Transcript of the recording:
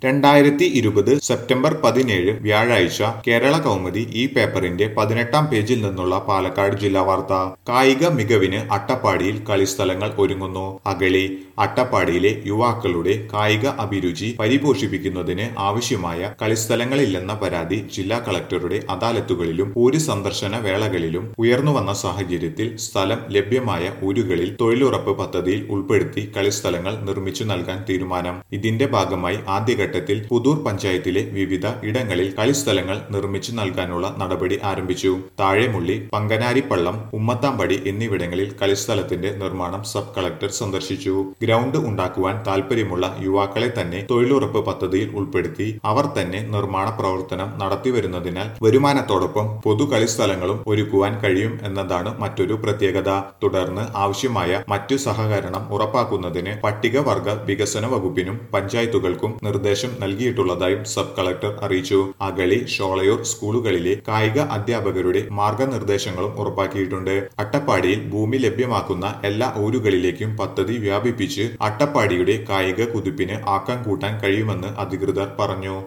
രണ്ടായിരത്തി ഇരുപത് സെപ്റ്റംബർ പതിനേഴ് വ്യാഴാഴ്ച കേരള കൗമുദി ഈ പേപ്പറിന്റെ പതിനെട്ടാം പേജിൽ നിന്നുള്ള പാലക്കാട് ജില്ലാ വാർത്ത കായിക മികവിന് അട്ടപ്പാടിയിൽ കളിസ്ഥലങ്ങൾ ഒരുങ്ങുന്നു അഗളി അട്ടപ്പാടിയിലെ യുവാക്കളുടെ കായിക അഭിരുചി പരിപോഷിപ്പിക്കുന്നതിന് ആവശ്യമായ കളിസ്ഥലങ്ങളില്ലെന്ന പരാതി ജില്ലാ കളക്ടറുടെ അദാലത്തുകളിലും ഊര് സന്ദർശന വേളകളിലും ഉയർന്നുവന്ന സാഹചര്യത്തിൽ സ്ഥലം ലഭ്യമായ ഊരുകളിൽ തൊഴിലുറപ്പ് പദ്ധതിയിൽ ഉൾപ്പെടുത്തി കളിസ്ഥലങ്ങൾ നിർമ്മിച്ചു നൽകാൻ തീരുമാനം ഇതിന്റെ ഭാഗമായി ആദ്യഘട്ടത്തിൽ പുതൂർ പഞ്ചായത്തിലെ വിവിധ ഇടങ്ങളിൽ കളിസ്ഥലങ്ങൾ നിർമ്മിച്ചു നൽകാനുള്ള നടപടി ആരംഭിച്ചു താഴെമുള്ളി പങ്കനാരിപ്പള്ളം ഉമ്മത്താമ്പടി എന്നിവിടങ്ങളിൽ കളിസ്ഥലത്തിന്റെ നിർമ്മാണം സബ് കളക്ടർ സന്ദർശിച്ചു ഗ്രൗണ്ട് ഉണ്ടാക്കുവാൻ താൽപര്യമുള്ള യുവാക്കളെ തന്നെ തൊഴിലുറപ്പ് പദ്ധതിയിൽ ഉൾപ്പെടുത്തി അവർ തന്നെ നിർമ്മാണ പ്രവർത്തനം നടത്തിവരുന്നതിനാൽ വരുമാനത്തോടൊപ്പം പൊതു കളിസ്ഥലങ്ങളും ഒരുക്കുവാൻ കഴിയും എന്നതാണ് മറ്റൊരു പ്രത്യേകത തുടർന്ന് ആവശ്യമായ മറ്റു സഹകരണം ഉറപ്പാക്കുന്നതിന് പട്ടികവർഗ വികസന വകുപ്പിനും പഞ്ചായത്തുകൾക്കും നിർദ്ദേശം നൽകിയിട്ടുള്ളതായും സബ് കളക്ടർ അറിയിച്ചു അഗളി ഷോളയൂർ സ്കൂളുകളിലെ കായിക അധ്യാപകരുടെ മാർഗനിർദ്ദേശങ്ങളും ഉറപ്പാക്കിയിട്ടുണ്ട് അട്ടപ്പാടിയിൽ ഭൂമി ലഭ്യമാക്കുന്ന എല്ലാ ഊരുകളിലേക്കും പദ്ധതി വ്യാപിപ്പിച്ച് അട്ടപ്പാടിയുടെ കായിക കുതിപ്പിന് ആക്കം കൂട്ടാൻ കഴിയുമെന്ന് അധികൃതർ പറഞ്ഞു